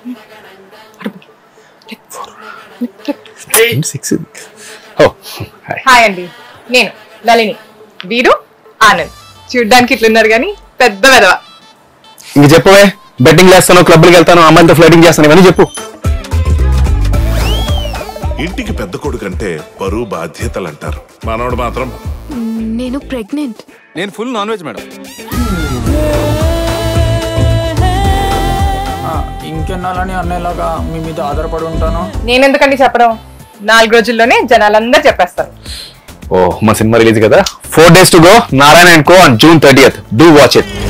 six ఓ hi hi అండి నేను నళిని వీరు ఆనంద్ చూడ్డానికి ఇట్లున్నారు కానీ పెద్ద వెదవ ఇంక చెప్పవే బెట్టింగ్ చేస్తాను క్లబ్కి వెళ్తాను అమ్మాయిలతో ఫ్లైటింగ్ చేస్తాను ఇవన్నీ చెప్పు ఇంటికి పెద్ద కొడుకు అంటే బరువు బాధ్యతలు అంటారు మనవడు మాత్రం నేను ప్రెగ్నెంట్ నేను ఫుల్ నాన్ వెజ్ మేడం ఇంకెన్నాళ్ళని అన్నయ్యలాగా మీ మీద ఆధారపడి ఉంటాను నేను ఎందుకండి చెప్పడం నాలుగు రోజుల్లోనే జనాలందరూ చెప్పేస్తారు ఓ మా సినిమా రిలీజ్ కదా four days to go Narayana and co on June thirtieth do watch it